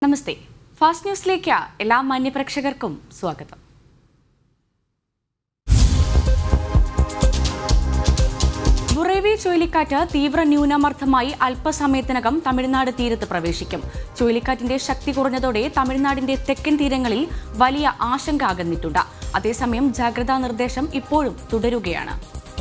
നമസ്തേ fast ന്യൂസിലേക്ക് എല്ലാ മാന്യപ്രേക്ഷകർക്കും സ്വാഗതം ബുറേവി ചുഴലിക്കാറ്റ് തീവ്ര ന്യൂനമർദ്ദമായി അല്പസമയത്തിനകം തമിഴ്നാട് തീരത്ത് പ്രവേശിക്കും ചുഴലിക്കാറ്റിന്റെ ശക്തി കുറഞ്ഞതോടെ തമിഴ്നാടിന്റെ തെക്കൻ തീരങ്ങളിൽ വലിയ ആശങ്ക അകന്നിട്ടുണ്ട് അതേസമയം ജാഗ്രതാ നിർദ്ദേശം ഇപ്പോഴും തുടരുകയാണ്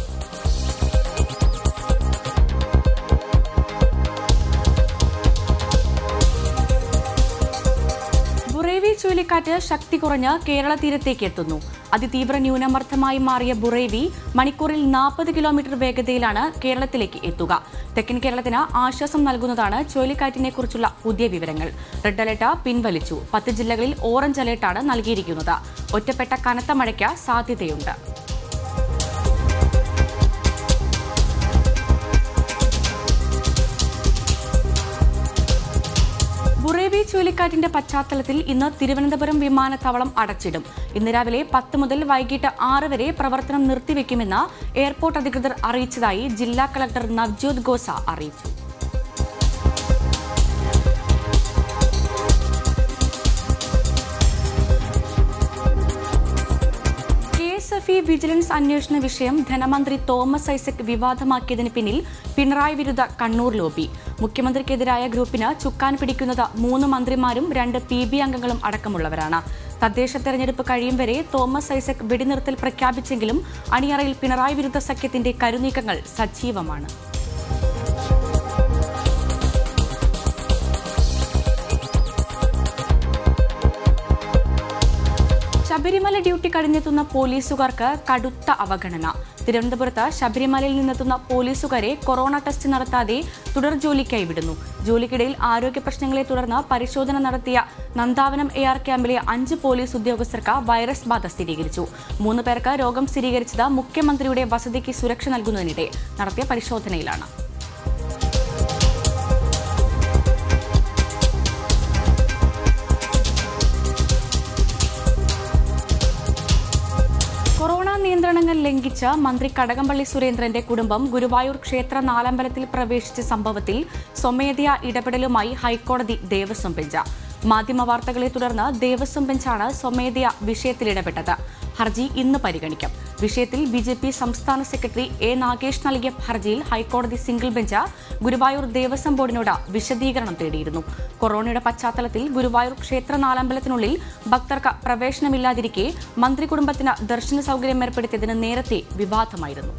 ബുറേവി ചുഴലിക്കാറ്റ് ശക്തി കുറഞ്ഞ് കേരള തീരത്തേക്ക് എത്തുന്നു അതിതീവ്ര ന്യൂനമർദ്ദമായി മാറിയ ബുറേവി മണിക്കൂറിൽ നാൽപ്പത് കിലോമീറ്റർ വേഗതയിലാണ് കേരളത്തിലേക്ക് എത്തുക തെക്കൻ കേരളത്തിന് ആശ്വാസം നൽകുന്നതാണ് ചുഴലിക്കാറ്റിനെ കുറിച്ചുള്ള പുതിയ വിവരങ്ങൾ റെഡ് അലർട്ട് പിൻവലിച്ചു പത്ത് ജില്ലകളിൽ ഓറഞ്ച് അലർട്ടാണ് നൽകിയിരിക്കുന്നത് ഒറ്റപ്പെട്ട കനത്ത മഴയ്ക്ക് സാധ്യതയുണ്ട് ബുറേവി ചുഴലിക്കാറ്റിന്റെ പശ്ചാത്തലത്തിൽ ഇന്ന് തിരുവനന്തപുരം വിമാനത്താവളം അടച്ചിടും ഇന്ന് രാവിലെ പത്ത് മുതൽ വൈകിട്ട് ആറ് വരെ പ്രവർത്തനം നിർത്തിവെക്കുമെന്ന് എയർപോർട്ട് അധികൃതർ അറിയിച്ചതായി ജില്ലാ കളക്ടർ നവ്ജ്യോത് ഗോസ അറിയിച്ചു K S F E vigilance അന്വേഷണ വിഷയം ധനമന്ത്രി തോമസ് ഐസക് വിവാദമാക്കിയതിന് പിന്നിൽ പിണറായി വിരുദ്ധ കണ്ണൂർ ലോബി മുഖ്യമന്ത്രിക്കെതിരായ ഗ്രൂപ്പിന് ചുക്കാൻ പിടിക്കുന്നത് മൂന്ന് മന്ത്രിമാരും രണ്ട് പി ബി അംഗങ്ങളും അടക്കമുള്ളവരാണ് തദ്ദേശ തെരഞ്ഞെടുപ്പ് കഴിയും വരെ തോമസ് ഐസക് വെടിനിർത്തൽ പ്രഖ്യാപിച്ചെങ്കിലും അണിയറയിൽ പിണറായി വിരുദ്ധ സഖ്യത്തിന്റെ കരുനീക്കങ്ങൾ സജീവമാണ് ശബരിമല ഡ്യൂട്ടി കഴിഞ്ഞെത്തുന്ന പോലീസുകാർക്ക് കടുത്ത അവഗണന തിരുവനന്തപുരത്ത് ശബരിമലയിൽ നിന്നെത്തുന്ന പോലീസുകാരെ കൊറോണ ടെസ്റ്റ് നടത്താതെ തുടർ ജോലിക്കായി വിടുന്നു ജോലിക്കിടയിൽ ആരോഗ്യ പ്രശ്നങ്ങളെ തുടർന്ന് പരിശോധന നടത്തിയ നന്ദാവനം എ ആർ ക്യാമ്പിലെ അഞ്ച് പോലീസ് ഉദ്യോഗസ്ഥർക്ക് വൈറസ് ബാധ സ്ഥിരീകരിച്ചു മൂന്ന് പേർക്ക് രോഗം സ്ഥിരീകരിച്ചത് മുഖ്യമന്ത്രിയുടെ വസതിക്ക് സുരക്ഷ നൽകുന്നതിനിടെ നടത്തിയ പരിശോധനയിലാണ് കൊറോണ നിയന്ത്രണങ്ങൾ ലംഘിച്ച് മന്ത്രി കടകംപള്ളി സുരേന്ദ്രന്റെ കുടുംബം ഗുരുവായൂർ ക്ഷേത്ര നാലമ്പലത്തിൽ പ്രവേശിച്ച സംഭവത്തിൽ സ്വമേധയാ ഇടപെടലുമായി ഹൈക്കോടതി ദേവസ്വം ബെഞ്ച് മാധ്യമ വാർത്തകളെ തുടർന്ന് ദേവസ്വം ബെഞ്ചാണ് സ്വമേധയാ വിഷയത്തിൽ ഇടപെട്ടത് ഹർജി ഇന്ന് പരിഗണിക്കും വിഷയത്തിൽ ബി ജെ പി സംസ്ഥാന സെക്രട്ടറി എ നാഗേഷ് നൽകിയ ഹർജിയിൽ ഹൈക്കോടതി സിംഗിൾ ബെഞ്ച് ഗുരുവായൂർ ദേവസ്വം ബോർഡിനോട് വിശദീകരണം തേടിയിരുന്നു കൊറോണയുടെ പശ്ചാത്തലത്തിൽ ഗുരുവായൂർ ക്ഷേത്ര നാലമ്പലത്തിനുള്ളിൽ ഭക്തർക്ക് പ്രവേശനമില്ലാതിരിക്കെ മന്ത്രി കുടുംബത്തിന് ദർശന സൗകര്യം ഏർപ്പെടുത്തിയതിന് നേരത്തെ വിവാദമായിരുന്നു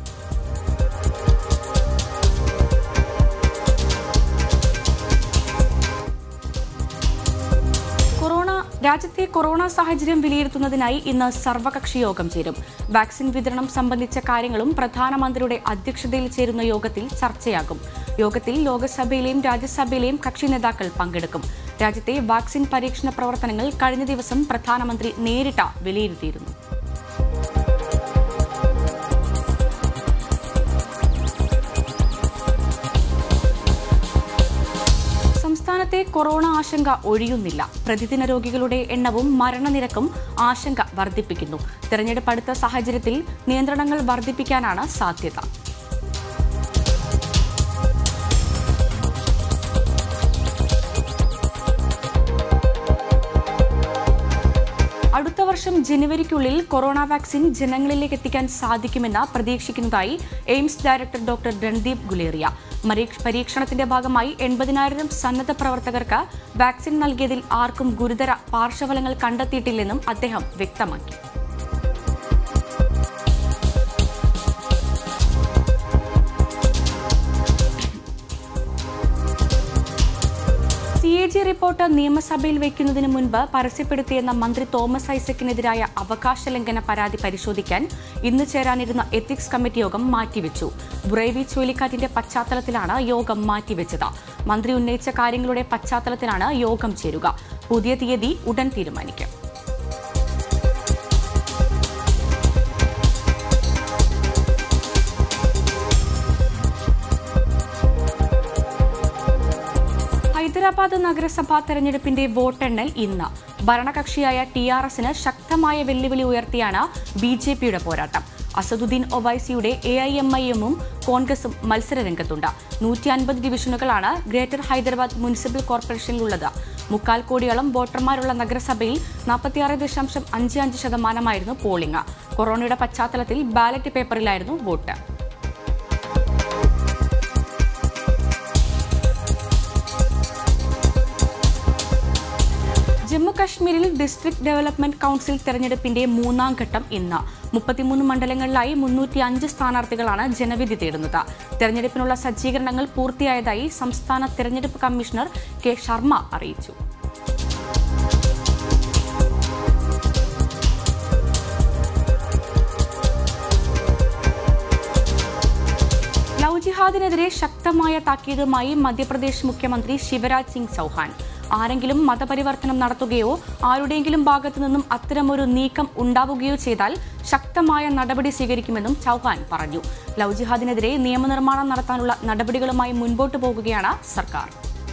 കൊറോണ രാജ്യത്തെ കൊറോണ സാഹചര്യം വിലയിരുത്തുന്നതിനായി ഇന്ന് സർവകക്ഷി യോഗം ചേരും വാക്സിൻ വിതരണം സംബന്ധിച്ച കാര്യങ്ങളും പ്രധാനമന്ത്രിയുടെ അധ്യക്ഷതയിൽ ചേരുന്ന യോഗത്തിൽ ചർച്ചയാകും യോഗത്തിൽ ലോക്സഭയിലെയും രാജ്യസഭയിലെയും കക്ഷി നേതാക്കൾ പങ്കെടുക്കും രാജ്യത്തെ വാക്സിൻ പരീക്ഷണ പ്രവർത്തനങ്ങൾ കഴിഞ്ഞ ദിവസം പ്രധാനമന്ത്രി നേരിട്ട് വിലയിരുത്തിയിരുന്നു സംസ്ഥാനത്തെ കൊറോണ ആശങ്ക ഒഴിയുന്നില്ല പ്രതിദിന രോഗികളുടെ എണ്ണവും മരണനിരക്കും ആശങ്ക വർദ്ധിപ്പിക്കുന്നു തെരഞ്ഞെടുപ്പ് അടുത്ത സാഹചര്യത്തിൽ നിയന്ത്രണങ്ങൾ വർദ്ധിപ്പിക്കാനാണ് സാധ്യത അടുത്ത വർഷം ജനുവരിക്കുള്ളിൽ കൊറോണ വാക്സിൻ ജനങ്ങളിലേക്ക് എത്തിക്കാൻ സാധിക്കുമെന്ന് പ്രതീക്ഷിക്കുന്നതായി AIIMS director doctor Randeep Guleria മരീക്ഷ- പരീക്ഷണത്തിന്റെ ഭാഗമായി എൺപതിനായിരം സന്നദ്ധ പ്രവർത്തകർക്ക് വാക്സിൻ നൽകിയതിൽ ആർക്കും ഗുരുതര പാർശ്വഫലങ്ങൾ കണ്ടെത്തിയിട്ടില്ലെന്നും അദ്ദേഹം വ്യക്തമാക്കി സി എ ജി റിപ്പോർട്ട് നിയമസഭയിൽ വയ്ക്കുന്നതിന് മുൻപ് പരസ്യപ്പെടുത്തിയെന്ന മന്ത്രി തോമസ് ഐസക്കിനെതിരായ അവകാശ ലംഘന പരാതി പരിശോധിക്കാൻ ഇന്ന് ചേരാനിരുന്ന എത്തിക്സ് കമ്മിറ്റി യോഗം മാറ്റിവെച്ചു ബുറൈവി ചുഴലിക്കാറ്റിന്റെ പശ്ചാത്തലത്തിലാണ് യോഗം മാറ്റിവെച്ചത് മന്ത്രി ഉന്നയിച്ച കാര്യങ്ങളുടെ പശ്ചാത്തലത്തിലാണ് യോഗം ചേരുക പുതിയ തീയതി ഉടൻ തീരുമാനിക്കും ഹൈദരാബാദ് നഗരസഭാ തെരഞ്ഞെടുപ്പിന്റെ വോട്ടെണ്ണൽ ഇന്ന് ഭരണകക്ഷിയായ ടി ആർ എസിന് ശക്തമായ വെല്ലുവിളി ഉയർത്തിയാണ് ബി ജെ പിയുടെ പോരാട്ടം അസദുദ്ദീൻ ഒവൈസിയുടെ എ ഐ എം ഐ എമ്മും കോൺഗ്രസും മത്സരരംഗത്തുണ്ട് നൂറ്റി അൻപത് ഡിവിഷനുകളാണ് ഗ്രേറ്റർ ഹൈദരാബാദ് മുനിസിപ്പൽ കോർപ്പറേഷനിലുള്ളത് മുക്കാൽ കോടിയോളം വോട്ടർമാരുള്ള നഗരസഭയിൽ നാൽപ്പത്തിയാറ് ദശാംശം അഞ്ച് അഞ്ച് ശതമാനമായിരുന്നു പോളിംഗ് കൊറോണയുടെ പശ്ചാത്തലത്തിൽ ബാലറ്റ് പേപ്പറിലായിരുന്നു വോട്ട് ജമ്മു കശ്മീരിൽ ഡിസ്ട്രിക്ട് ഡെവലപ്മെന്റ് കൌൺസിൽ തെരഞ്ഞെടുപ്പിന്റെ മൂന്നാം ഘട്ടം ഇന്ന് മുപ്പത്തിമൂന്ന് മണ്ഡലങ്ങളിലായി മുന്നൂറ്റി അഞ്ച് സ്ഥാനാർത്ഥികളാണ് ജനവിധി തേടുന്നത് തെരഞ്ഞെടുപ്പിനുള്ള സജ്ജീകരണങ്ങൾ പൂർത്തിയായതായി സംസ്ഥാന തെരഞ്ഞെടുപ്പ് കമ്മീഷണർ കെ ശർമ്മ അറിയിച്ചു ലവ് ജിഹാദിനെതിരെ ശക്തമായ താക്കീതുമായി മധ്യപ്രദേശ് മുഖ്യമന്ത്രി ശിവരാജ് സിംഗ് ചൌഹാൻ ആരെങ്കിലും മതപരിവർത്തനം നടത്തുകയോ ആരുടെയെങ്കിലും ഭാഗത്തു നിന്നും അത്തരമൊരു നീക്കം ഉണ്ടാവുകയോ ചെയ്താൽ ശക്തമായ നടപടി സ്വീകരിക്കുമെന്നും ചൌഹാൻ പറഞ്ഞു ലവ് ജിഹാദിനെതിരെ നിയമനിർമ്മാണം നടത്താനുള്ള നടപടികളുമായി മുൻപോട്ടു പോകുകയാണ് സർക്കാർ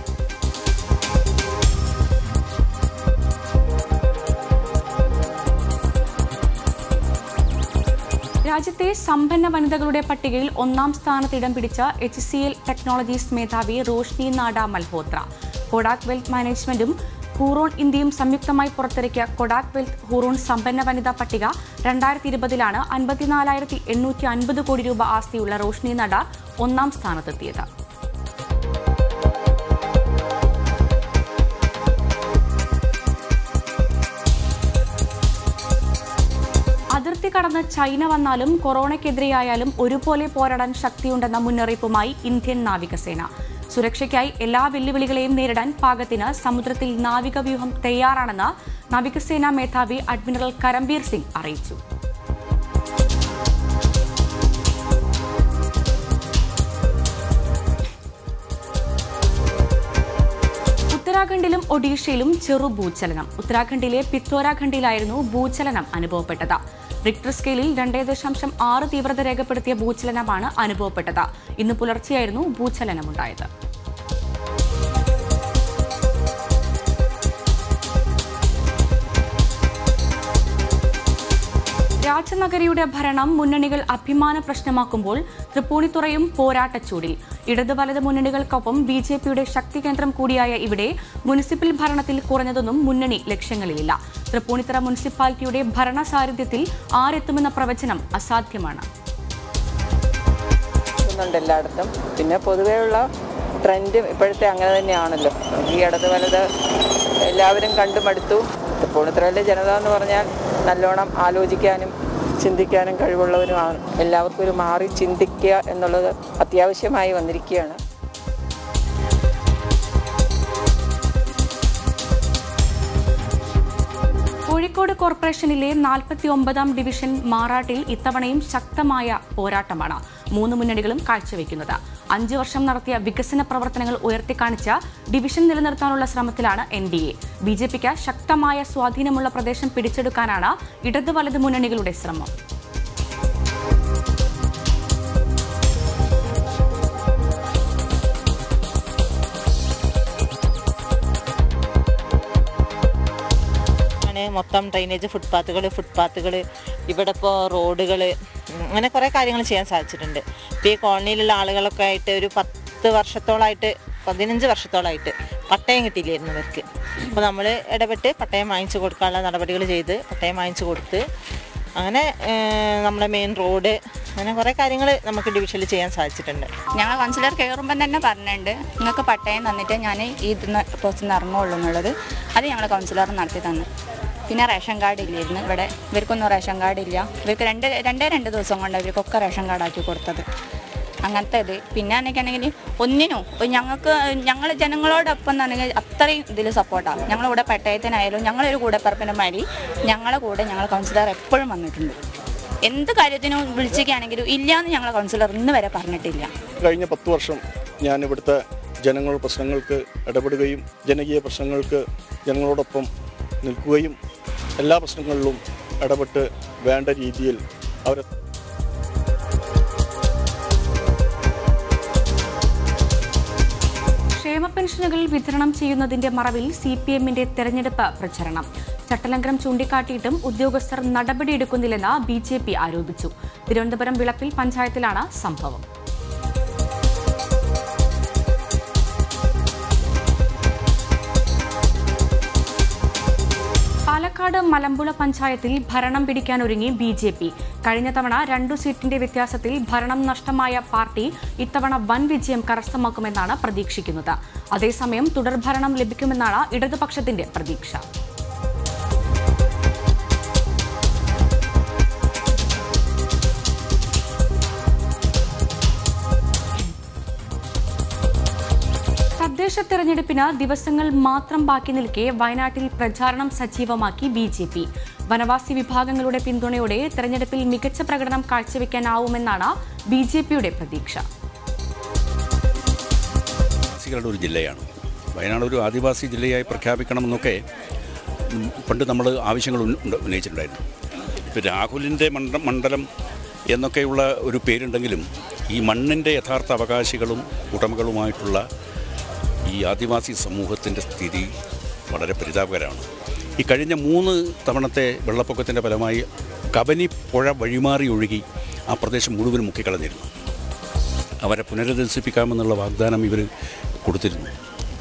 രാജ്യത്തെ സമ്പന്ന വനിതകളുടെ പട്ടികയിൽ ഒന്നാം സ്ഥാനത്ത് ഇടം പിടിച്ച എച്ച് സി എൽ ടെക്നോളജീസ് മേധാവി റോഷ്നി നാഡ മൽഹോത്ര കൊഡാക് വെൽത്ത് മാനേജ്മെന്റും ഹൂറോൺ ഇന്ത്യയും സംയുക്തമായി പുറത്തിറക്കിയ കൊഡാക് വെൽത്ത് ഹൂറോൺ സമ്പന്ന വനിതാ പട്ടിക രണ്ടായിരത്തി ഇരുപതിലാണ് അൻപത്തിനാലായിരത്തി എണ്ണൂറ്റി അൻപത് കോടി രൂപ ആസ്തിയുള്ള റോഷ്നി നഡ ഒന്നാം സ്ഥാനത്തെത്തിയത് അതിർത്തി കടന്ന് ചൈന വന്നാലും കൊറോണയ്ക്കെതിരെയായാലും ഒരുപോലെ പോരാടാൻ ശക്തിയുണ്ടെന്ന മുന്നറിയിപ്പുമായി ഇന്ത്യൻ നാവികസേന സുരക്ഷയ്ക്കായി എല്ലാ വെല്ലുവിളികളെയും നേരിടാൻ പാകത്തിന് സമുദ്രത്തിൽ നാവിക വ്യൂഹം തയ്യാറാണെന്ന് നാവികസേനാ മേധാവി അഡ്മിറൽ കരംബീർ സിംഗ് അറിയിച്ചു ഉത്തരാഖണ്ഡിലും ഒഡീഷയിലും ചെറു ഭൂചലനം ഉത്തരാഖണ്ഡിലെ പിത്തോരാഖണ്ഡിലായിരുന്നു ഭൂചലനം അനുഭവപ്പെട്ടത് റിക്ടർ സ്കെയിലിൽ രണ്ടേ ദശാംശം ആറ് തീവ്രത രേഖപ്പെടുത്തിയ ഭൂചലനമാണ് അനുഭവപ്പെട്ടത് ഇന്ന് പുലർച്ചെയായിരുന്നു ഭൂചലനമുണ്ടായത് രാജനഗരിയുടെ ഭരണം മുന്നണികൾ അഭിമാന പ്രശ്നമാക്കുമ്പോൾ തൃപ്പൂണിത്തുറയും പോരാട്ടച്ചൂടിൽ ഇടത് വലത് മുന്നണികൾക്കൊപ്പം ബി ജെ പിയുടെ ശക്തി കേന്ദ്രം കൂടിയായ ഇവിടെ മുനിസിപ്പൽ ഭരണത്തിൽ കുറഞ്ഞതൊന്നും മുന്നണി ലക്ഷ്യങ്ങളിലില്ല തൃപ്പൂണിത്തുറ മുനിസിപ്പാലിറ്റിയുടെ ഭരണസാരഥ്യത്തിൽ ആരെത്തുമെന്ന പ്രവചനം അസാധ്യമാണ് ുന്നുണ്ട് എല്ലായിടത്തും പിന്നെ പൊതുവെയുള്ള ട്രെൻഡ് ഇപ്പോഴത്തെ അങ്ങനെ തന്നെയാണല്ലോ ഈ ഇടത് വലത് എല്ലാവരും കണ്ടുമടുത്തു തൃപ്പൂണിത്തുറയിലെ ജനത എന്ന് പറഞ്ഞാൽ നല്ലോണം ആലോചിക്കാനും ചിന്തിക്കാനും കഴിവുള്ളവരുമാണ് എല്ലാവർക്കും ഒരു മാറി ചിന്തിക്കുക എന്നുള്ളത് അത്യാവശ്യമായി വന്നിരിക്കുകയാണ് കോഴിക്കോട് കോർപ്പറേഷനിലെ നാൽപ്പത്തി ഒമ്പതാം ഡിവിഷൻ മാറാട്ടിൽ ഇത്തവണയും ശക്തമായ പോരാട്ടമാണ് മൂന്ന് മുന്നണികളും കാഴ്ചവെക്കുന്നത് അഞ്ചു വർഷം നടത്തിയ വികസന പ്രവർത്തനങ്ങൾ ഉയർത്തിക്കാണിച്ച ഡിവിഷൻ നിലനിർത്താനുള്ള ശ്രമത്തിലാണ് N D A B J പിക്ക് ശക്തമായ സ്വാധീനമുള്ള പ്രദേശം പിടിച്ചെടുക്കാനാണ് ഇടത് വലത് മുന്നണികളുടെ ശ്രമം ആണ് മൊത്തം ഡ്രൈനേജ് ഫുട്പാത്തുകൾ ഫുട്പാത്തുകൾ ഇവിടെ ഇപ്പോൾ റോഡുകൾ അങ്ങനെ കുറേ കാര്യങ്ങൾ ചെയ്യാൻ സാധിച്ചിട്ടുണ്ട് ഇപ്പോൾ ഈ കോളനിയിലുള്ള ആളുകളൊക്കെ ആയിട്ട് ഒരു പത്ത് വർഷത്തോളമായിട്ട് പതിനഞ്ച് വർഷത്തോളമായിട്ട് പട്ടയം കിട്ടിയില്ലായിരുന്നു ഇവർക്ക് അപ്പോൾ നമ്മൾ ഇടപെട്ട് പട്ടയം വാങ്ങിച്ചു കൊടുക്കാനുള്ള നടപടികൾ ചെയ്ത് പട്ടയം വാങ്ങിച്ചു കൊടുത്ത് അങ്ങനെ ഏഹ്, നമ്മുടെ മെയിൻ റോഡ് അങ്ങനെ കുറേ കാര്യങ്ങൾ നമുക്ക് ഡിവിഷനിൽ ചെയ്യാൻ സാധിച്ചിട്ടുണ്ട് ഞങ്ങൾ കൗൺസിലർ കയറുമ്പം തന്നെ പറഞ്ഞിട്ടുണ്ട് നിങ്ങൾക്ക് പട്ടയം തന്നിട്ട് ഞാൻ ഈ ഇതിന്ന് പോസ്റ്റ് നിന്ന് ഇറങ്ങുള്ളൂ എന്നുള്ളത് അത് ഞങ്ങൾ കൗൺസിലർ നടത്തി തന്നു പിന്നെ റേഷൻ കാർഡ് ഇല്ലായിരുന്നു ഇവിടെ ഇവർക്കൊന്നും റേഷൻ കാർഡ് ഇല്ല ഇവർക്ക് രണ്ട് രണ്ടേ രണ്ട് ദിവസം കൊണ്ട് ഇവർക്കൊക്കെ റേഷൻ കാർഡ് ആക്കി കൊടുത്തത് അങ്ങനത്തെ ഇത് പിന്നെ എന്നൊക്കെയാണെങ്കിൽ ഒന്നിനും ഇപ്പം ഞങ്ങൾക്ക് ഞങ്ങൾ ജനങ്ങളോടൊപ്പം എന്നുണ്ടെങ്കിൽ അത്രയും ഇതിൽ സപ്പോർട്ടാണ് ഞങ്ങളിവിടെ പട്ടയത്തിനായാലും ഞങ്ങളൊരു കൂടെപ്പറപ്പിൻ്റെ മാതിരി ഞങ്ങളെ കൂടെ ഞങ്ങൾ കൗൺസിലർ എപ്പോഴും വന്നിട്ടുണ്ട് എന്ത് കാര്യത്തിനും വിളിച്ചിരിക്കുകയാണെങ്കിലും ഇല്ലയെന്ന് ഞങ്ങളെ കൗൺസിലർ ഇന്ന് വരെ പറഞ്ഞിട്ടില്ല കഴിഞ്ഞ പത്ത് വർഷം ഞാൻ ഇവിടുത്തെ ജനങ്ങളുടെ പ്രശ്നങ്ങൾക്ക് ഇടപെടുകയും ജനകീയ പ്രശ്നങ്ങൾക്ക് ജനങ്ങളോടൊപ്പം നിൽക്കുകയും എല്ലാ പ്രശ്നങ്ങളിലും ഇടപെട്ട് വേണ്ട രീതിയിൽ അവരെ ക്ഷേമ പെൻഷനുകൾ വിതരണം ചെയ്യുന്നതിന്റെ മറവിൽ സി പി എമ്മിന്റെ തെരഞ്ഞെടുപ്പ് പ്രചരണം ചട്ടലംഘനം ചൂണ്ടിക്കാട്ടിയിട്ടും ഉദ്യോഗസ്ഥർ നടപടിയെടുക്കുന്നില്ലെന്ന് ബി ജെ പി ആരോപിച്ചു തിരുവനന്തപുരം വിളപ്പിൽ പഞ്ചായത്തിലാണ് സംഭവം പാലക്കാട് മലമ്പുഴ പഞ്ചായത്തിൽ ഭരണം പിടിക്കാനൊരുങ്ങി ബി ജെ പി കഴിഞ്ഞ തവണ രണ്ടു സീറ്റിന്റെ വ്യത്യാസത്തിൽ ഭരണം നഷ്ടമായ പാർട്ടി ഇത്തവണ വൻ വിജയം കരസ്ഥമാക്കുമെന്നാണ് പ്രതീക്ഷിക്കുന്നത് അതേസമയം തുടർഭരണം ലഭിക്കുമെന്നാണ് ഇടതുപക്ഷത്തിന്റെ പ്രതീക്ഷ തദ്ദേശ തെരഞ്ഞെടുപ്പിന് ദിവസങ്ങൾ മാത്രം ബാക്കി നിൽക്കെ വയനാട്ടിൽ പ്രചാരണം സജീവമാക്കി ബി ജെ പി വനവാസി വിഭാഗങ്ങളുടെ പിന്തുണയോടെ തെരഞ്ഞെടുപ്പിൽ മികച്ച പ്രകടനം കാഴ്ചവെക്കാനാവുമെന്നാണ് ബി ജെ പിയുടെ പ്രതീക്ഷ ആദിവാസികളുടെ ഒരു ജില്ലയാണ് വയനാട് ഒരു ആദിവാസി ജില്ലയായി പ്രഖ്യാപിക്കണമെന്നൊക്കെ ഉം, പണ്ട് നമ്മൾ ആവശ്യങ്ങൾ ഉന്ന- ഉണ്ട്- ഉന്നയിച്ചിട്ടുണ്ടായിരുന്നു ഇപ്പോൾ രാഹുലിൻ്റെ മണ്ഡ മണ്ഡലം എന്നൊക്കെയുള്ള ഒരു പേരുണ്ടെങ്കിലും ഈ മണ്ണിൻ്റെ യഥാർത്ഥ അവകാശികളും ഉടമകളുമായിട്ടുള്ള ഈ ആദിവാസി സമൂഹത്തിൻ്റെ സ്ഥിതി വളരെ പരിതാപകരമാണ് ഈ കഴിഞ്ഞ മൂന്ന് തവണത്തെ വെള്ളപ്പൊക്കത്തിൻ്റെ ഫലമായി കബനി പുഴ വഴിമാറി ഒഴുകി ആ പ്രദേശം മുഴുവൻ മുക്കിക്കളഞ്ഞിരുന്നു അവരെ പുനരധിവസിപ്പിക്കാമെന്നുള്ള വാഗ്ദാനം ഇവർ കൊടുത്തിരുന്നു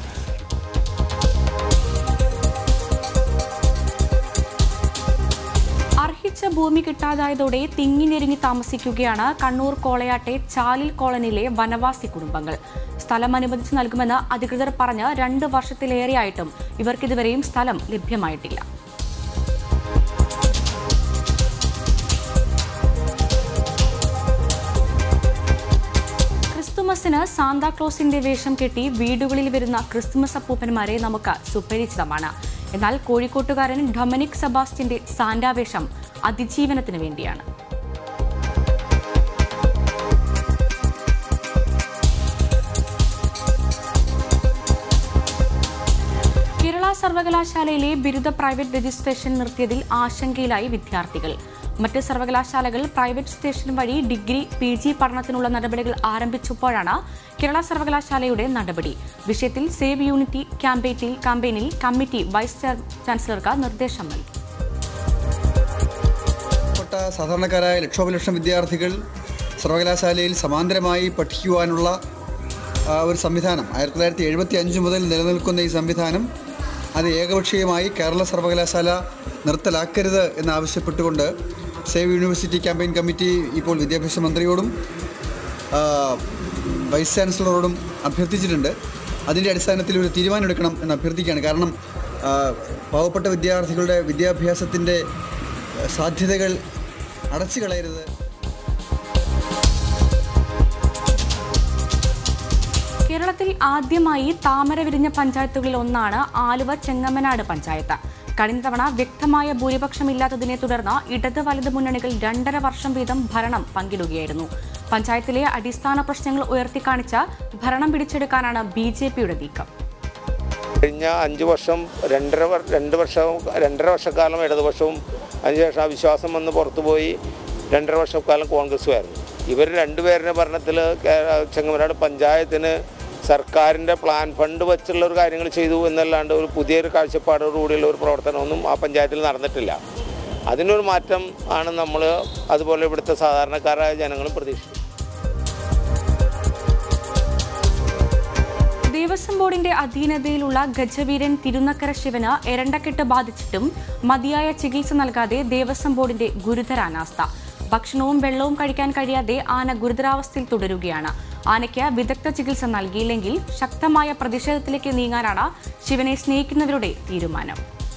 അർഹിച്ച ഭൂമി കിട്ടാതായതോടെ തിങ്ങിഞ്ഞെരുങ്ങി താമസിക്കുകയാണ് കണ്ണൂർ കോളയാട്ടെ ചാലിൽ കോളനിയിലെ വനവാസി കുടുംബങ്ങൾ സ്ഥലം അനുവദിച്ചു നൽകുമെന്ന് അധികൃതർ പറഞ്ഞ് രണ്ട് വർഷത്തിലേറെയായിട്ടും ഇവർക്കിതുവരെയും സ്ഥലം ലഭ്യമായിട്ടില്ല ക്രിസ്തുമസിന് സാന്താക്ലോസിന്റെ വേഷം കെട്ടി വീടുകളിൽ വരുന്ന ക്രിസ്തുമസ് അപ്പൂപ്പന്മാരെ നമുക്ക് സുപരിചിതമാണ് എന്നാൽ കോഴിക്കോട്ടുകാരൻ ഡൊമിനിക് സെബാസ്റ്റ്യന്റെ സാന്റാ വേഷം അതിജീവനത്തിന് വേണ്ടിയാണ് കേരള സർവകലാശാലയിലെ ബിരുദ പ്രൈവറ്റ് രജിസ്ട്രേഷൻ നിർത്തിയതിൽ ആശങ്കയിലായി വിദ്യാർത്ഥികൾ മറ്റ് സർവകലാശാലകൾ പ്രൈവറ്റ് സ്റ്റേഷൻ വഴി ഡിഗ്രി പി ജി പഠനത്തിനുള്ള നടപടികൾ ആരംഭിച്ചപ്പോഴാണ് കേരള സർവകലാശാലയുടെ നടപടി വിഷയത്തിൽ സേവ് യൂണിറ്റി ക്യാമ്പയിനിൽ ക്യാമ്പയിനിൽ കമ്മിറ്റി വൈസ് ചെയർ- ചാൻസലർക്ക് നിർദ്ദേശം നൽകി പ്പെട്ട സാധാരണക്കാരായ ലക്ഷോപലക്ഷം വിദ്യാർത്ഥികൾ സർവകലാശാലയിൽ സമാന്തരമായി പഠിക്കുവാനുള്ള ആ, ഒരു സംവിധാനം ആയിരത്തി തൊള്ളായിരത്തി എഴുപത്തി അഞ്ച് മുതൽ നിലനിൽക്കുന്ന ഈ സംവിധാനം അത് ഏകപക്ഷീയമായി കേരള സർവകലാശാല നിർത്തലാക്കരുത് എന്നാവശ്യപ്പെട്ടുകൊണ്ട് സേവ് യൂണിവേഴ്സിറ്റി ക്യാമ്പയിൻ കമ്മിറ്റി ഇപ്പോൾ വിദ്യാഭ്യാസ മന്ത്രിയോടും ആ, വൈസ് ചാൻസലറോടും അഭ്യർത്ഥിച്ചിട്ടുണ്ട് അതിൻ്റെ അടിസ്ഥാനത്തിൽ ഒരു തീരുമാനമെടുക്കണം എന്ന് അഭ്യർത്ഥിക്കുകയാണ് കാരണം ആ, പാവപ്പെട്ട വിദ്യാർത്ഥികളുടെ വിദ്യാഭ്യാസത്തിൻ്റെ സാധ്യതകൾ അടച്ചു കളയരുത് കേരളത്തിൽ ആദ്യമായി താമര വിരിഞ്ഞ പഞ്ചായത്തുകളിൽ ഒന്നാണ് ആലുവ ചെങ്ങമ്മനാട് പഞ്ചായത്ത് കഴിഞ്ഞ തവണ വ്യക്തമായ ഭൂരിപക്ഷമില്ലാത്തതിനെ തുടർന്ന് ഇടത് വലത് മുന്നണികൾ രണ്ടര വർഷം വീതം ഭരണം പങ്കിടുകയായിരുന്നു പഞ്ചായത്തിലെ അടിസ്ഥാന പ്രശ്നങ്ങൾ ഉയർത്തിക്കാണിച്ച ഭരണം പിടിച്ചെടുക്കാനാണ് ബി ജെ പിയുടെ നീക്കം കഴിഞ്ഞ അഞ്ച് വർഷം രണ്ടര വർ- രണ്ട് വർഷവും രണ്ടര വർഷക്കാലം ഇടതുപക്ഷവും അതിന് ശേഷം അവിശ്വാസം വന്ന് പുറത്തുപോയി രണ്ടര വർഷക്കാലം കോൺഗ്രസ്സുമായിരുന്നു ഇവർ രണ്ടുപേരുടെ ഭരണത്തിൽ ചെങ്ങമനാട് പഞ്ചായത്തിന് സർക്കാരിൻ്റെ പ്ലാൻ ഫണ്ട് വെച്ചുള്ള ഒരു കാര്യങ്ങൾ ചെയ്തു എന്നല്ലാണ്ട് ഒരു പുതിയൊരു കാഴ്ചപ്പാടോടുകൂടിയുള്ള ഒരു പ്രവർത്തനമൊന്നും ആ പഞ്ചായത്തിൽ നടന്നിട്ടില്ല അതിനൊരു മാറ്റം ആണ് നമ്മൾ അതുപോലെ ഇവിടുത്തെ സാധാരണക്കാരായ ജനങ്ങളും പ്രതീക്ഷിക്കുന്നത് ദേവസ്വം ബോർഡിന്റെ അധീനതയിലുള്ള ഗജവീരൻ തിരുനക്കര ശിവന് എരണ്ടക്കെട്ട് ബാധിച്ചിട്ടും മതിയായ ചികിത്സ നൽകാതെ ദേവസ്വം ബോർഡിന്റെ ഗുരുതര അനാസ്ഥ ഭക്ഷണവും വെള്ളവും കഴിക്കാൻ കഴിയാതെ ആന ഗുരുതരാവസ്ഥയിൽ തുടരുകയാണ് ആനയ്ക്ക് വിദഗ്ധ ചികിത്സ നൽകിയില്ലെങ്കിൽ ശക്തമായ പ്രതിഷേധത്തിലേക്ക് നീങ്ങാനാണ് ശിവനെ സ്നേഹിക്കുന്നവരുടെ തീരുമാനം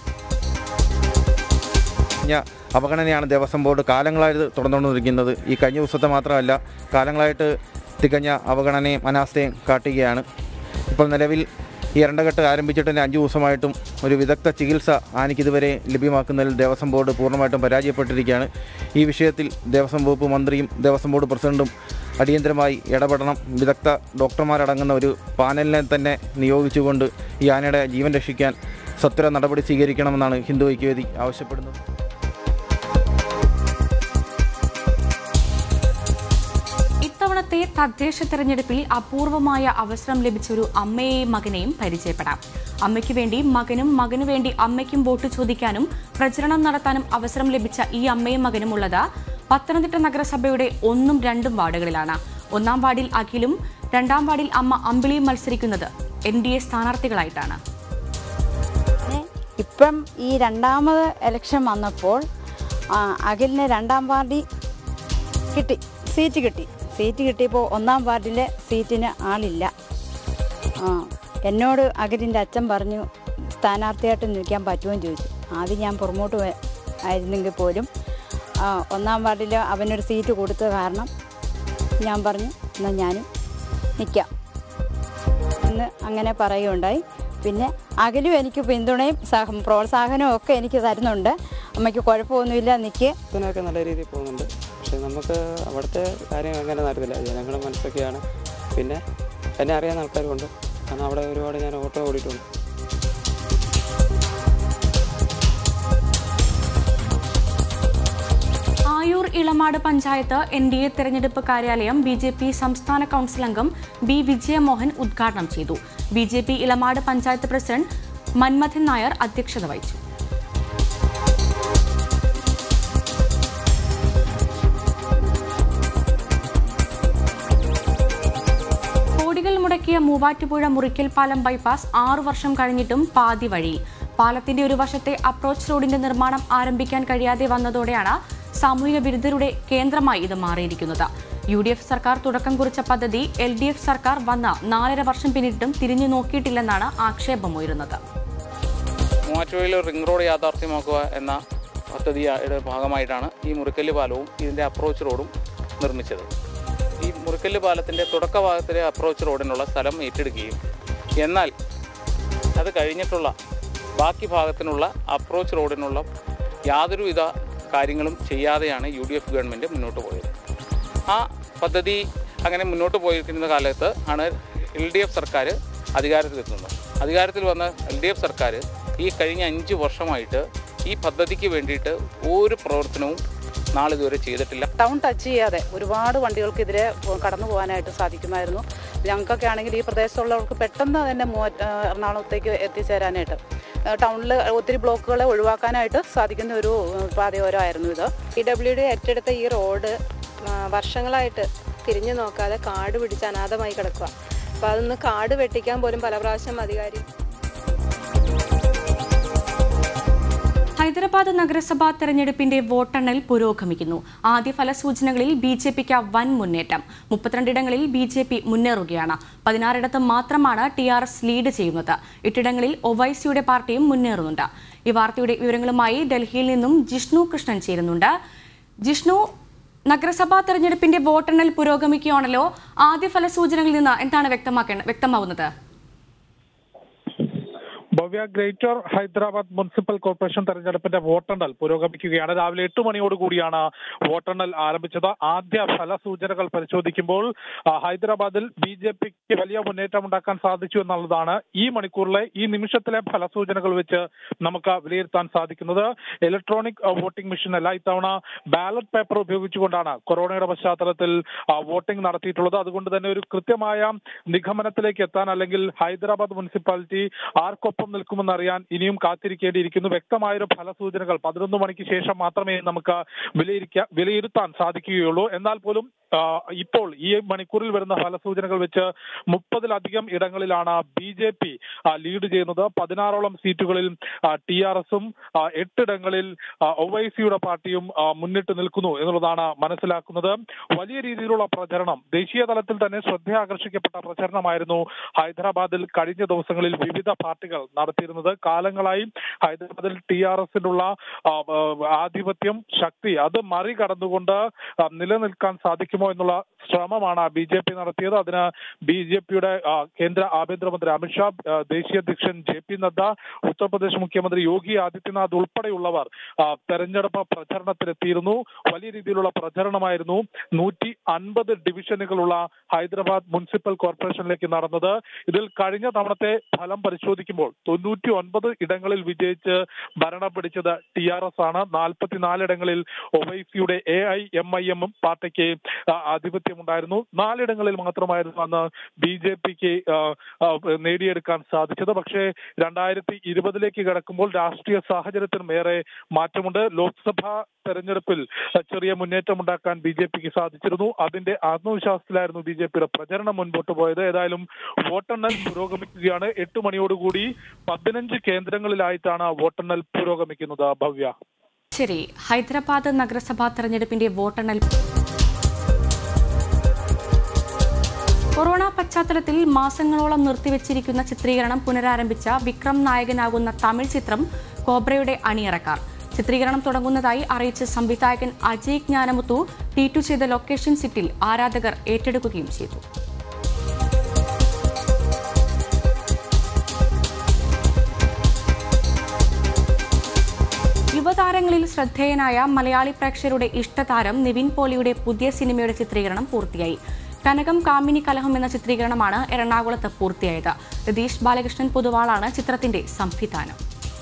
കഴിഞ്ഞ അവഗണനയാണ് ദേവസ്വം ബോർഡ് കാലങ്ങളായിട്ട് തുടർന്നുകൊണ്ടിരിക്കുന്നത് ഈ കഴിഞ്ഞ ദിവസത്തെ മാത്രമല്ല കാലങ്ങളായിട്ട് തികഞ്ഞ അവഗണനയും അനാസ്ഥയും കാട്ടുകയാണ് ഇപ്പോൾ നിലവിൽ ഈ ഇരണ്ടകെട്ട് ആരംഭിച്ചിട്ട് തന്നെ അഞ്ച് ദിവസമായിട്ടും ഒരു വിദഗ്ധ ചികിത്സ ആനയ്ക്ക് ഇതുവരെ ലഭ്യമാക്കുന്നതിൽ ദേവസ്വം ബോർഡ് പൂർണ്ണമായിട്ടും പരാജയപ്പെട്ടിരിക്കുകയാണ് ഈ വിഷയത്തിൽ ദേവസ്വം വകുപ്പ് മന്ത്രിയും ദേവസ്വം ബോർഡ് പ്രസിഡന്റും അടിയന്തരമായി ഇടപെടണം വിദഗ്ധ ഡോക്ടർമാരടങ്ങുന്ന ഒരു പാനലിനെ തന്നെ നിയോഗിച്ചുകൊണ്ട് ഈ ആനയുടെ ജീവൻ രക്ഷിക്കാൻ സത്വര നടപടി സ്വീകരിക്കണമെന്നാണ് ഹിന്ദു ഐക്യവേദി ആവശ്യപ്പെടുന്നത് ഇത്തവണത്തെ തദ്ദേശ തെരഞ്ഞെടുപ്പിൽ അപൂർവമായ അവസരം ലഭിച്ച ഒരു അമ്മയെയും മകനെയും പരിചയപ്പെടാം അമ്മയ്ക്ക് വേണ്ടി മകനും മകനു വേണ്ടി അമ്മയ്ക്കും വോട്ട് ചോദിക്കാനും പ്രചരണം നടത്താനും അവസരം ലഭിച്ച ഈ അമ്മയും മകനും ഉള്ളത് പത്തനംതിട്ട നഗരസഭയുടെ ഒന്നും രണ്ടും വാർഡുകളിലാണ് ഒന്നാം വാർഡിൽ അഖിലും രണ്ടാം വാർഡിൽ അമ്മ അമ്പിളിയും മത്സരിക്കുന്നത് എൻ ഡി എ സ്ഥാനാർത്ഥികളായിട്ടാണ് ഇപ്പം ഈ രണ്ടാമത് ഇലക്ഷൻ വന്നപ്പോൾ ആ, അഖിലിന് രണ്ടാം വാർഡിൽ കിട്ടി സീറ്റ് കിട്ടി സീറ്റ് കിട്ടിയപ്പോൾ ഒന്നാം വാർഡിലെ സീറ്റിന് ആളില്ല ആ, എന്നോട് അഖിലിൻ്റെ അച്ഛൻ പറഞ്ഞു സ്ഥാനാർത്ഥിയായിട്ട് നിൽക്കാൻ പറ്റുമോ എന്ന് ചോദിച്ചു ആദ്യം ഞാൻ പുറമോട്ട് പോയ- ആയിരുന്നെങ്കിൽ പോലും ആ, ഒന്നാം വാർഡിൽ അവനൊരു സീറ്റ് കൊടുത്ത കാരണം ഞാൻ പറഞ്ഞു എന്നാൽ ഞാനും നിൽക്കാം എന്ന് അങ്ങനെ പറയുകയുണ്ടായി പിന്നെ അകലും എനിക്ക് പിന്തുണയും സഹ പ്രോത്സാഹനവും ഒക്കെ എനിക്ക് തരുന്നുണ്ട് അമ്മയ്ക്ക് കുഴപ്പമൊന്നുമില്ല നിൽക്ക് ഇതിനൊക്കെ നല്ല രീതിയിൽ പോകുന്നുണ്ട് പക്ഷേ നമുക്ക് അവിടുത്തെ കാര്യം അങ്ങനെ നടന്നില്ല ജനങ്ങളുടെ മനസ്സൊക്കെയാണ് പിന്നെ എന്നെ അറിയാവുന്ന ആൾക്കാരുമുണ്ട് കാരണം അവിടെ ഒരുപാട് ഞാൻ ഓട്ടോ ഓടിയിട്ടുണ്ട് Ayur Elamad panchayat N D A തെരഞ്ഞെടുപ്പ് കാര്യാലയം ബി ജെ പി സംസ്ഥാന കൗൺസിൽ അംഗം ബി വിജയമോഹൻ ഉദ്ഘാടനം ചെയ്തു B J P Elamad panchayat president Manmadhan Nair അധ്യക്ഷത വഹിച്ചു കോടികൾ മുടക്കിയ മൂവാറ്റുപുഴ മുറിക്കൽ പാലം ബൈപ്പാസ് ആറു വർഷം കഴിഞ്ഞിട്ടും പാതി വഴി പാലത്തിന്റെ ഒരു വശത്തെ അപ്രോച്ച് റോഡിന്റെ നിർമ്മാണം ആരംഭിക്കാൻ കഴിയാതെ വന്നതോടെയാണ് സാമൂഹിക വിരുദ്ധരുടെ കേന്ദ്രമായി ഇത് മാറിയിരിക്കുന്നത് യു ഡി എഫ് സർക്കാർ തുടക്കം കുറിച്ച പദ്ധതി എൽ ഡി എഫ് സർക്കാർ വന്ന നാലര വർഷം പിന്നിട്ടും തിരിഞ്ഞു നോക്കിയിട്ടില്ലെന്നാണ് ആക്ഷേപമുയരുന്നത് മൂവാറ്റുപുഴയിൽ റിംഗ് റോഡ് യാഥാർത്ഥ്യമാക്കുക എന്ന പദ്ധതിയുടെ ഭാഗമായിട്ടാണ് ഈ മുറിക്കല്ല് പാലവും ഇതിൻ്റെ അപ്രോച്ച് റോഡും നിർമ്മിച്ചത് ഈ മുറിക്കല്ല് പാലത്തിൻ്റെ തുടക്ക ഭാഗത്തിലെ അപ്രോച്ച് റോഡിനുള്ള സ്ഥലം ഏറ്റെടുക്കുകയും എന്നാൽ അത് കഴിഞ്ഞിട്ടുള്ള ബാക്കി ഭാഗത്തിനുള്ള അപ്രോച്ച് റോഡിനുള്ള യാതൊരുവിധ കാര്യങ്ങളും ചെയ്യാതെയാണ് യു ഡി എഫ് ഗവൺമെൻറ് മുന്നോട്ട് പോയത് ആ പദ്ധതി അങ്ങനെ മുന്നോട്ട് പോയിരിക്കുന്ന കാലത്ത് ആണ് എൽ ഡി എഫ് സർക്കാർ അധികാരത്തിലെത്തുന്നത് അധികാരത്തിൽ വന്ന എൽ ഡി എഫ് സർക്കാർ ഈ കഴിഞ്ഞ അഞ്ച് വർഷമായിട്ട് ഈ പദ്ധതിക്ക് വേണ്ടിയിട്ട് ഒരു പ്രവർത്തനവും നാളിതുവരെ ചെയ്തിട്ടില്ല ടൗൺ ടച്ച് ചെയ്യാതെ ഒരുപാട് വണ്ടികൾക്ക് ഇതിലെ കടന്നു പോകാനായിട്ട് സാധിക്കുമായിരുന്നു ഞങ്ങൾക്കൊക്കെ ആണെങ്കിൽ ഈ പ്രദേശത്തുള്ളവർക്ക് പെട്ടെന്ന് തന്നെ മൂവ ഏഹ് എറണാകുളത്തേക്ക് എത്തിച്ചേരാനായിട്ട് ഏഹ് ടൗണിൽ ഒത്തിരി ബ്ലോക്കുകളെ ഒഴിവാക്കാനായിട്ട് സാധിക്കുന്ന ഒരു ഏഹ് പാതയോരമായിരുന്നു ഇത് പി ഡബ്ല്യു ഡി ഏറ്റെടുത്ത ഈ റോഡ് ആ, വർഷങ്ങളായിട്ട് തിരിഞ്ഞു നോക്കാതെ കാട് പിടിച്ച് അനാഥമായി കിടക്കുക അപ്പോൾ അതൊന്ന് കാട് വെട്ടിക്കാൻ പോലും പല പ്രാവശ്യം അധികാരി ഹൈദരാബാദ് നഗരസഭാ തെരഞ്ഞെടുപ്പിന്റെ വോട്ടെണ്ണൽ പുരോഗമിക്കുന്നു ആദ്യ ഫലസൂചനകളിൽ ബി ജെ പിക്ക് വൻ മുന്നേറ്റം മുപ്പത്തിരണ്ടിടങ്ങളിൽ ബി ജെ പി മുന്നേറുകയാണ് പതിനാറിടത്ത് മാത്രമാണ് ടി ആർ എസ് ലീഡ് ചെയ്യുന്നത് എട്ടിടങ്ങളിൽ ഒവൈസിയുടെ പാർട്ടിയും മുന്നേറുന്നുണ്ട് ഈ വാർത്തയുടെ വിവരങ്ങളുമായി ഡൽഹിയിൽ നിന്നും ജിഷ്ണു കൃഷ്ണൻ ചേരുന്നുണ്ട് ജിഷ്ണു നഗരസഭാ തെരഞ്ഞെടുപ്പിന്റെ വോട്ടെണ്ണൽ പുരോഗമിക്കുകയാണല്ലോ ആദ്യ ഫലസൂചനകളിൽ നിന്ന് എന്താണ് വ്യക്തമാക്കേണ്ട വ്യക്തമാവുന്നത് ഭവ്യ ഗ്രേറ്റർ ഹൈദരാബാദ് മുനിസിപ്പൽ കോർപ്പറേഷൻ തെരഞ്ഞെടുപ്പിന്റെ വോട്ടെണ്ണൽ പുരോഗമിക്കുകയാണ് രാവിലെ എട്ട് മണിയോട് കൂടിയാണ് വോട്ടെണ്ണൽ ആരംഭിച്ചത് ആദ്യ ഫലസൂചനകൾ പരിശോധിക്കുമ്പോൾ ആ, ഹൈദരാബാദിൽ ബി ജെ പിക്ക് വലിയ മുന്നേറ്റം ഉണ്ടാക്കാൻ സാധിച്ചു എന്നുള്ളതാണ് ഈ മണിക്കൂറിലെ ഈ നിമിഷത്തിലെ ഫലസൂചനകൾ വെച്ച് നമുക്ക് വിലയിരുത്താൻ സാധിക്കുന്നത് ഇലക്ട്രോണിക് ആ, വോട്ടിംഗ് മെഷീൻ അല്ല ഇത്തവണ ബാലറ്റ് പേപ്പർ ഉപയോഗിച്ചുകൊണ്ടാണ് കൊറോണയുടെ പശ്ചാത്തലത്തിൽ ആ, വോട്ടിംഗ് നടത്തിയിട്ടുള്ളത് അതുകൊണ്ട് തന്നെ ഒരു കൃത്യമായ നിഗമനത്തിലേക്ക് എത്താൻ അല്ലെങ്കിൽ ഹൈദരാബാദ് മുനിസിപ്പാലിറ്റി ആർക്കൊപ്പം നിൽക്കുമെന്ന് അറിയാൻ ഇനിയും കാത്തിരിക്കേണ്ടിയിരിക്കുന്നു വ്യക്തമായൊരു ഫലസൂചനകൾ പതിനൊന്ന് മണിക്ക് ശേഷം മാത്രമേ നമുക്ക് വിലയിരുത്താൻ വിലയിരുത്താൻ സാധിക്കുകയുള്ളൂ എന്നാൽ പോലും ആ, ഇപ്പോൾ ഈ മണിക്കൂറിൽ വരുന്ന ഫലസൂചനകൾ വെച്ച് മുപ്പതിലധികം ഇടങ്ങളിലാണ് ബി ജെ പി ലീഡ് ചെയ്യുന്നത് പതിനാറോളം സീറ്റുകളിൽ ടി ആർ എസും എട്ടിടങ്ങളിൽ ഒവൈസിയുടെ പാർട്ടിയും ആ, മുന്നിട്ട് നിൽക്കുന്നു എന്നുള്ളതാണ് മനസ്സിലാക്കുന്നത് വലിയ രീതിയിലുള്ള പ്രചരണം ദേശീയ തലത്തിൽ തന്നെ ശ്രദ്ധ ആകർഷിക്കപ്പെട്ട പ്രചരണമായിരുന്നു ഹൈദരാബാദിൽ കഴിഞ്ഞ ദിവസങ്ങളിൽ വിവിധ പാർട്ടികൾ നടത്തിയിരുന്നത് കാലങ്ങളായി ഹൈദരാബാദിൽ ടി ആർ എസിനുള്ള ആധിപത്യം ശക്തി അത് മറികടന്നുകൊണ്ട് ആ, നിലനിൽക്കാൻ സാധിക്കുമോ എന്നുള്ള ശ്രമമാണ് ബി ജെ പി നടത്തിയത് അതിന് ബി ജെ പിയുടെ കേന്ദ്ര ആഭ്യന്തരമന്ത്രി അമിത്ഷാ ആ, ദേശീയ അധ്യക്ഷൻ ജെ പി നദ്ദ ഉത്തർപ്രദേശ് മുഖ്യമന്ത്രി യോഗി ആദിത്യനാഥ് ഉൾപ്പെടെയുള്ളവർ ആ, തെരഞ്ഞെടുപ്പ് പ്രചരണത്തിലെത്തിയിരുന്നു വലിയ രീതിയിലുള്ള പ്രചരണമായിരുന്നു നൂറ്റി അൻപത് ഡിവിഷനുകളുള്ള ഹൈദരാബാദ് മുനിസിപ്പൽ കോർപ്പറേഷനിലേക്ക് നടന്നത് ഇതിൽ കഴിഞ്ഞ തവണത്തെ ഫലം പരിശോധിക്കുമ്പോൾ തൊണ്ണൂറ്റി ഒൻപത് ഇടങ്ങളിൽ വിജയിച്ച് ഭരണം പിടിച്ചത് ടി ആർ എസ് ആണ് നാൽപ്പത്തിനാലിടങ്ങളിൽ ഒവൈസിയുടെ എ ഐ എം ഐ എമ്മും പാർട്ടിക്ക് ആ, ആധിപത്യമുണ്ടായിരുന്നു നാലിടങ്ങളിൽ മാത്രമായിരുന്നു അന്ന് ബി ജെ പിക്ക് നേടിയെടുക്കാൻ സാധിച്ചത് പക്ഷേ രണ്ടായിരത്തി ഇരുപതിലേക്ക് കടക്കുമ്പോൾ രാഷ്ട്രീയ സാഹചര്യത്തിനും ഏറെ മാറ്റമുണ്ട് ലോക്സഭാ തെരഞ്ഞെടുപ്പിൽ ആ, ചെറിയ മുന്നേറ്റം ഉണ്ടാക്കാൻ ബി ജെ പിക്ക് സാധിച്ചിരുന്നു അതിന്റെ ആത്മവിശ്വാസത്തിലായിരുന്നു ബി ജെ പിയുടെ പ്രചരണം മുൻപോട്ട് പോയത് ഏതായാലും വോട്ടെണ്ണൽ പുരോഗമിക്കുകയാണ് എട്ട് മണിയോടുകൂടി പതിനഞ്ച് കേന്ദ്രങ്ങളിലായിട്ടാണ് വോട്ടെണ്ണൽ പുരോഗമിക്കുന്നത് ഭവ്യ ശരി ഹൈദരാബാദ് നഗരസഭാ തെരഞ്ഞെടുപ്പിന്റെ വോട്ടെണ്ണൽ കൊറോണ പശ്ചാത്തലത്തിൽ മാസങ്ങളോളം നിർത്തിവെച്ചിരിക്കുന്ന ചിത്രീകരണം പുനരാരംഭിച്ച വിക്രം നായകനാകുന്ന തമിഴ് ചിത്രം കോബ്രയുടെ അണിയറക്കാർ ചിത്രീകരണം തുടങ്ങുന്നതായി അറിയിച്ച സംവിധായകൻ അജയ് ജ്ഞാനമുത്തു ട്വീറ്റ് ചെയ്ത ലൊക്കേഷൻ സിറ്റിൽ ആരാധകർ ഏറ്റെടുക്കുകയും ചെയ്തു യുവതാരങ്ങളിൽ ശ്രദ്ധേയനായ മലയാളി പ്രേക്ഷകരുടെ ഇഷ്ടതാരം നിവിൻ പോളിയുടെ പുതിയ സിനിമയുടെ ചിത്രീകരണം പൂർത്തിയായി കനകം കാമിനി കലഹം എന്ന ചിത്രീകരണമാണ് എറണാകുളത്ത് പൂർത്തിയായത് രതീഷ് ബാലകൃഷ്ണൻ പൊതുവാളാണ് ചിത്രത്തിന്റെ സംവിധാനം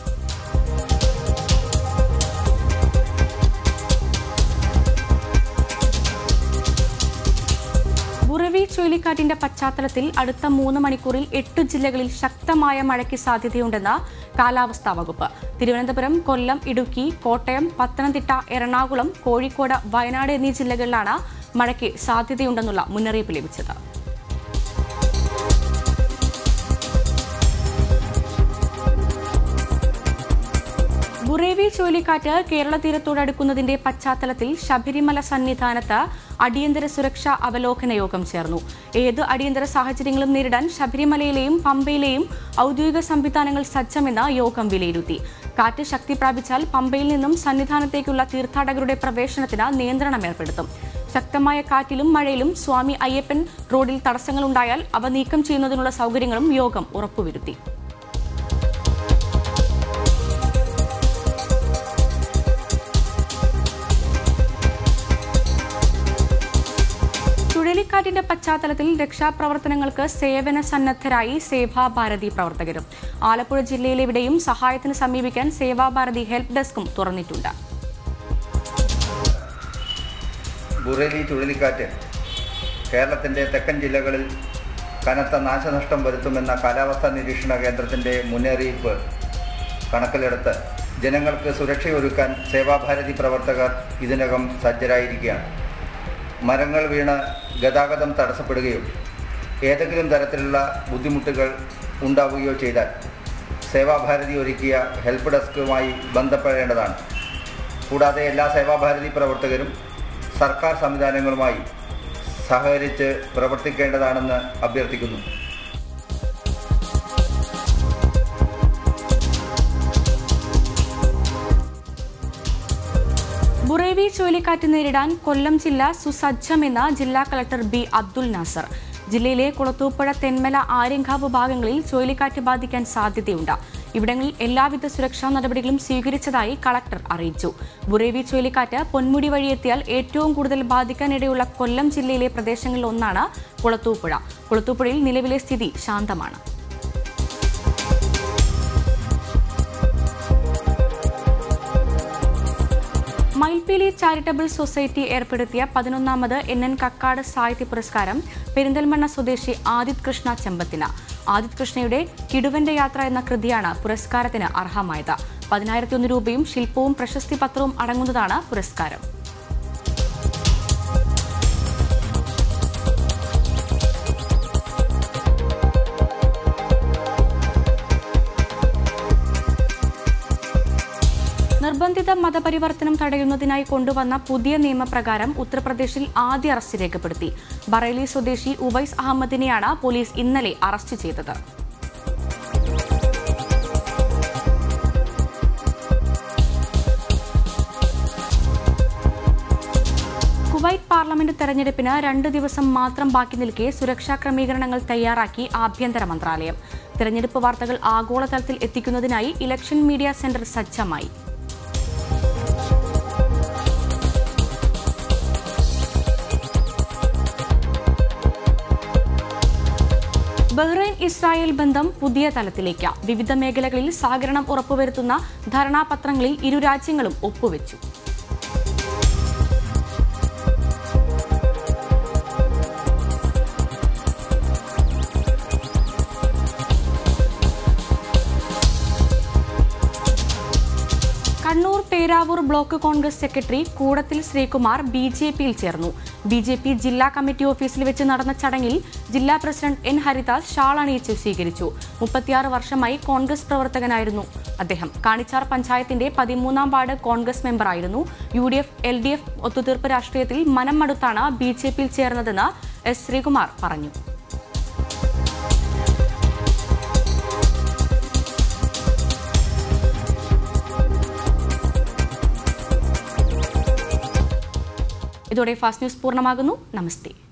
ബുറവി ചുഴലിക്കാറ്റിന്റെ പശ്ചാത്തലത്തിൽ അടുത്ത മൂന്ന് മണിക്കൂറിൽ എട്ട് ജില്ലകളിൽ ശക്തമായ മഴയ്ക്ക് സാധ്യതയുണ്ടെന്ന് കാലാവസ്ഥാ വകുപ്പ് തിരുവനന്തപുരം കൊല്ലം ഇടുക്കി കോട്ടയം പത്തനംതിട്ട എറണാകുളം കോഴിക്കോട് വയനാട് എന്നീ ജില്ലകളിലാണ് മഴയ്ക്ക് സാധ്യതയുണ്ടെന്നുള്ള മുന്നറിയിപ്പ് ലഭിച്ചത് ബുറേവി ചുഴലിക്കാറ്റ് കേരള തീരത്തോടടുക്കുന്നതിന്റെ പശ്ചാത്തലത്തിൽ ശബരിമല സന്നിധാനത്ത് അടിയന്തര സുരക്ഷാ അവലോകന യോഗം ചേർന്നു ഏത് അടിയന്തര സാഹചര്യങ്ങളും നേരിടാൻ ശബരിമലയിലെയും പമ്പയിലെയും ഔദ്യോഗിക സംവിധാനങ്ങൾ സജ്ജമെന്ന് യോഗം വിലയിരുത്തി കാറ്റ് ശക്തി പ്രാപിച്ചാൽ പമ്പയിൽ നിന്നും സന്നിധാനത്തേക്കുള്ള തീർത്ഥാടകരുടെ പ്രവേശനത്തിന് നിയന്ത്രണം ഏർപ്പെടുത്തും ശക്തമായ കാറ്റിലും മഴയിലും സ്വാമി അയ്യപ്പൻ റോഡിൽ തടസ്സങ്ങളുണ്ടായാൽ അവ നീക്കം ചെയ്യുന്നതിനുള്ള സൗകര്യങ്ങളും യോഗം ഉറപ്പുവരുത്തി ചുഴലിക്കാറ്റിന്റെ പശ്ചാത്തലത്തിൽ രക്ഷാപ്രവർത്തനങ്ങൾക്ക് സേവന സന്നദ്ധരായി സേവാഭാരതി പ്രവർത്തകരും ആലപ്പുഴ ജില്ലയിലെവിടെയും സഹായത്തിന് സമീപിക്കാൻ സേവാഭാരതി ഹെൽപ്പ് ഡെസ്കും തുറന്നിട്ടുണ്ട് ബുറേലി ചുഴലിക്കാറ്റ് കേരളത്തിൻ്റെ തെക്കൻ ജില്ലകളിൽ കനത്ത നാശനഷ്ടം വരുത്തുമെന്ന കാലാവസ്ഥാ നിരീക്ഷണ കേന്ദ്രത്തിൻ്റെ മുന്നറിയിപ്പ് കണക്കിലെടുത്ത് ജനങ്ങൾക്ക് സുരക്ഷയൊരുക്കാൻ സേവാഭാരതി പ്രവർത്തകർ ഇതിനകം സജ്ജരായിരിക്കുകയാണ് മരങ്ങൾ വീണ് ഗതാഗതം തടസ്സപ്പെടുകയോ ഏതെങ്കിലും തരത്തിലുള്ള ബുദ്ധിമുട്ടുകൾ ഉണ്ടാവുകയോ ചെയ്താൽ സേവാഭാരതി ഒരുക്കിയ ഹെൽപ്പ് ഡെസ്കുമായി ബന്ധപ്പെടേണ്ടതാണ് കൂടാതെ എല്ലാ സേവാഭാരതി പ്രവർത്തകരും സർക്കാർ സംവിധാനങ്ങളുമായി സഹകരിച്ച് പ്രവർത്തിക്കേണ്ടതാണെന്ന് അഭ്യർത്ഥിക്കുന്നു ബുറേവി ചുഴലിക്കാറ്റ് നേരിടാൻ കൊല്ലം ജില്ല സുസജ്ജമെന്ന് ജില്ലാ കളക്ടർ ബി അബ്ദുൽ നാസർ ജില്ലയിലെ കുളത്തൂപ്പുഴ തെന്മല ആര്യങ്കാവ് ഭാഗങ്ങളിൽ ചുഴലിക്കാറ്റ് ബാധിക്കാൻ സാധ്യതയുണ്ട് ഇവിടങ്ങളിൽ എല്ലാവിധ സുരക്ഷാ നടപടികളും സ്വീകരിച്ചതായി കളക്ടർ അറിയിച്ചു ബുറേവി ചുഴലിക്കാറ്റ് പൊന്മുടി വഴി എത്തിയാൽ ഏറ്റവും കൂടുതൽ ബാധിക്കാനിടയുള്ള കൊല്ലം ജില്ലയിലെ പ്രദേശങ്ങളിൽ ഒന്നാണ് കുളത്തൂപ്പുഴ കുളത്തൂപ്പുഴയിൽ നിലവിലെ സ്ഥിതി ശാന്തമാണ് മയിൽപ്പീലി ചാരിറ്റബിൾ സൊസൈറ്റി ഏർപ്പെടുത്തിയ പതിനൊന്നാമത് എൻ എൻ കക്കാട് സാഹിത്യ പുരസ്കാരം പെരിന്തൽമണ്ണ സ്വദേശി ആദിത് കൃഷ്ണ ചെമ്പത്തിന് ആദിത് കൃഷ്ണയുടെ കിടുവന്റെ യാത്ര എന്ന കൃതിയാണ് പുരസ്കാരത്തിന് അർഹമായത് പതിനായിരത്തി ഒന്ന് രൂപയും ശില്പവും പ്രശസ്തി പത്രവും അടങ്ങുന്നതാണ് പുരസ്കാരം നിർബന്ധിത മതപരിവർത്തനം തടയുന്നതിനായി കൊണ്ടുവന്ന പുതിയ നിയമപ്രകാരം ഉത്തർപ്രദേശിൽ ആദ്യ അറസ്റ്റ് രേഖപ്പെടുത്തി ബറേലി സ്വദേശി ഉവൈസ് അഹമ്മദിനെയാണ് പോലീസ് ഇന്നലെ അറസ്റ്റ് ചെയ്തത് കുവൈറ്റ് പാർലമെന്റ് തെരഞ്ഞെടുപ്പിന് രണ്ട് ദിവസം മാത്രം ബാക്കി നിൽക്കെ സുരക്ഷാ ക്രമീകരണങ്ങൾ തയ്യാറാക്കി ആഭ്യന്തര മന്ത്രാലയം തെരഞ്ഞെടുപ്പ് വാർത്തകൾ ആഗോളതലത്തിൽ എത്തിക്കുന്നതിനായി ഇലക്ഷൻ മീഡിയ സെന്റർ സജ്ജമായി ബഹ്റൈൻ ഇസ്രായേൽ ബന്ധം പുതിയ തലത്തിലേക്ക് വിവിധ മേഖലകളിൽ സഹകരണം ഉറപ്പുവരുത്തുന്ന ധാരണാപത്രങ്ങളിൽ ഇരു രാജ്യങ്ങളും ഒപ്പുവെച്ചു കണ്ണൂർ പേരാവൂർ ബ്ലോക്ക് കോൺഗ്രസ് സെക്രട്ടറി കൂടത്തിൽ ശ്രീകുമാർ ബി ജെ പിയിൽ ചേർന്നു ബി ജെ പി ജില്ലാ കമ്മിറ്റി ഓഫീസിൽ വെച്ച് നടന്ന ചടങ്ങിൽ ജില്ലാ പ്രസിഡന്റ് എൻ ഹരിദാസ് ഷാൾ അണിയിച്ച് സ്വീകരിച്ചു മുപ്പത്തിയാറ് വർഷമായി കോൺഗ്രസ് പ്രവർത്തകനായിരുന്നു അദ്ദേഹം കാണിച്ചാർ പഞ്ചായത്തിന്റെ പതിമൂന്നാം വാർഡ് കോൺഗ്രസ് മെമ്പറായിരുന്നു U D F L D F ഒത്തുതീർപ്പ് രാഷ്ട്രീയത്തിൽ മനം മടുത്താണ് ബി ജെ പിയിൽ ചേർന്നതെന്ന് എസ് ശ്രീകുമാർ പറഞ്ഞു ഇതോടെ ഫാസ്റ്റ് ന്യൂസ് പൂർണ്ണമാകുന്നു നമസ്തേ